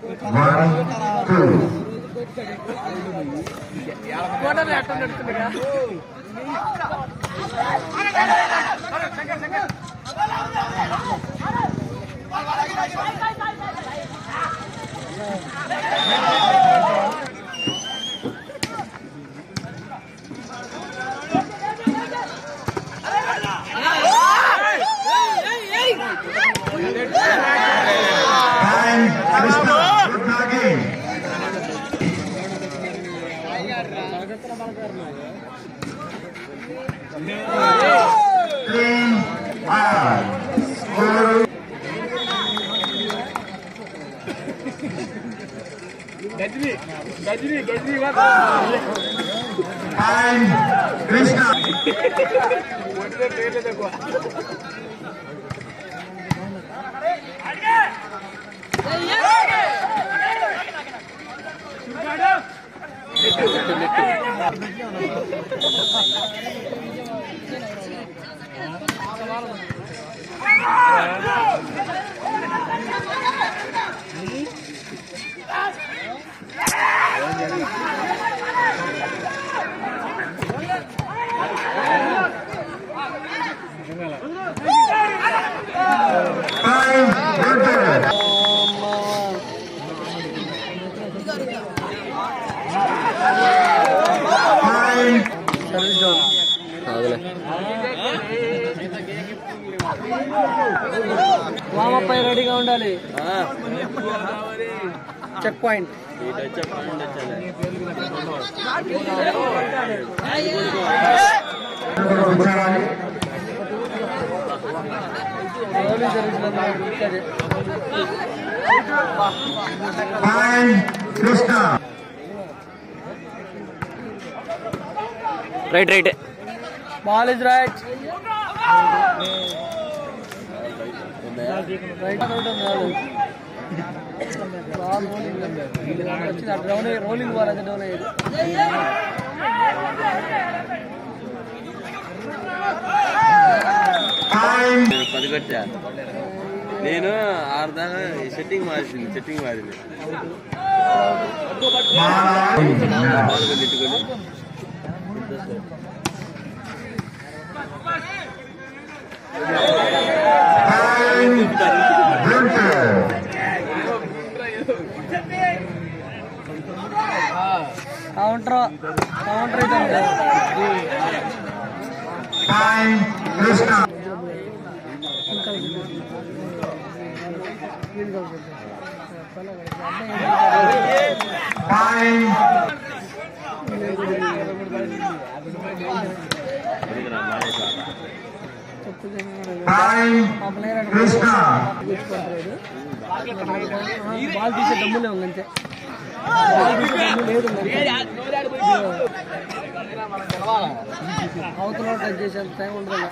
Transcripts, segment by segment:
One, two. Time, Krishna, good knocking. Clean, out. Score. Time, Krishna. Time, good ball. Time, వామపై రెడీగా ఉండాలి check point కూర్చోవాలి only service Time, Krishna. Right right ball is right right వచ్చింది rolling ball అది down అయ్యేది Time, నేను పది పెట్టా నేను ఆరు దాకా సెట్టింగ్ మారింది సెట్టింగ్ మారింది Mala. బాల్ నెట్టుకొని Time, Winter. కౌంటర్ కౌంటర్ అయితే Time, Krishna. Time, time, Krishna. Ball తీసే దమ్ములే ఉంది అంతే బాల్ తీసే దమ్ము లేదు అవతల టచ్ చేసేంత టైం ఉండదు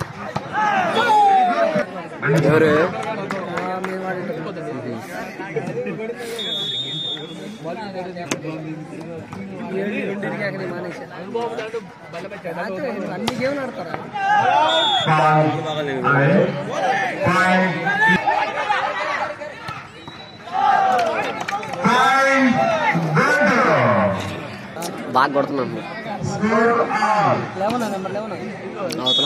ఎవరు మేము ఆడేటప్పుడు ఏడు రెండింటికి అక్కడ మానేసా అయితే అన్ని గేమ్లు ఆడతారా Ball. Away. Time. Time, Winter. బాగా కొడుతున్నాను Score all. Eleven number eleven అవతల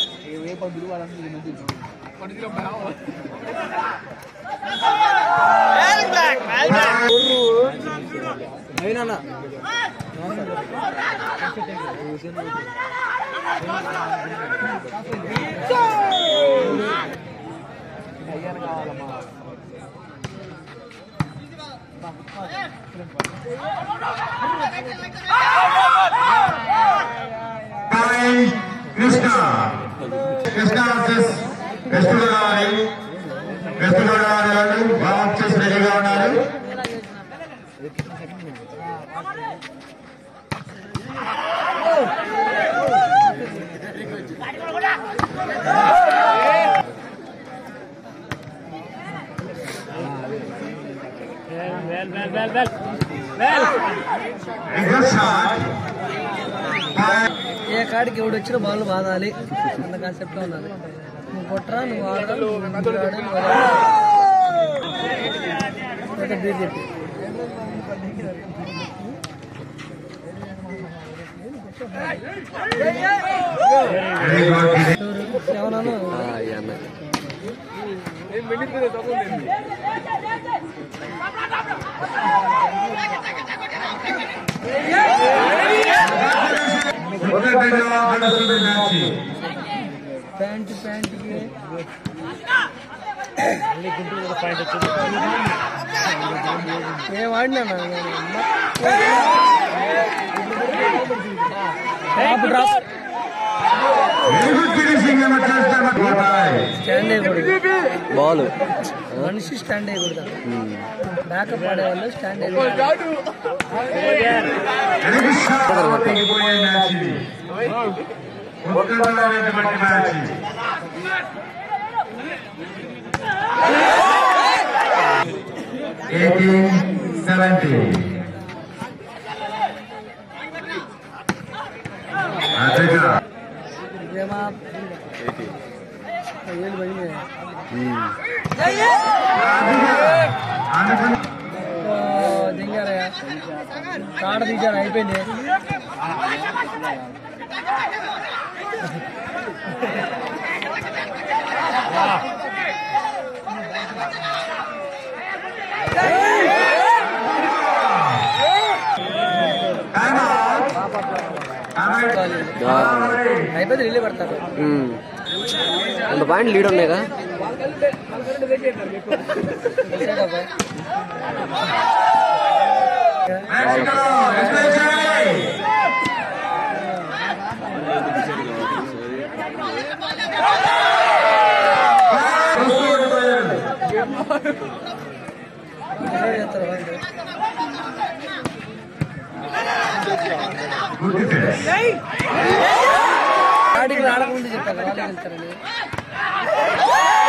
Time, Krishna. Krishna versus West Godavari. West Godavari వాళ్ళు బాక్స్ చేసి రెడీగా ఉన్నారు Good shot. Time, ఏ కాడికి ఎవడు వచ్చినా బాల్ బాదాలి అన్న కాన్సెప్ట్ ఉన్నది నువ్వు కొట్టరా నువ్వు ఆడరా నువ్వు ముందు ఆడు, నువ్వు ఆడు. ఒక బీర్ చెప్పి వెరీ గుడ్ ఎవరన్నా ఈ అన్న మొదటిగా గడుస్తుంది మ్యాచ్ ప్యాంట్ ప్యాంట్కి ఏం ఆడినా drop drop very good finishing ఏమో చేస్తాను కోటాయ్ స్టాండ్ అయ్యకూడదు బాల్ మనిషి స్టాండ్ అయ్యకూడదు బ్యాకప్ ఆడేవాళ్ళు స్టాండ్ అయ్యకూడదు వెరీ గుడ్ షాట్ తెగిపోయే మ్యాచ్ ఇది ఉత్కంఠమైనటువంటి మ్యాచ్ ఎయిటీన్ సెవెంటీన్ అదిగా ఇదేమా ఏళ్ళు పడింది అనుకున్న దిగారయ్యా కాడ దిగారు అయిపోయింది టైమ్ అవుట్ అయిపోయింది రిలే పడతారు వంద పాయింట్ లీడ్ ఉన్నాయి కదా మెక్సికో ఎస్పెషల్లీ చేస్తారు వాళ్ళు. గుడ్ డిఫెన్స్ ఆడికి ఆడకముందు చెప్పారు వాళ్ళే వెళ్తారని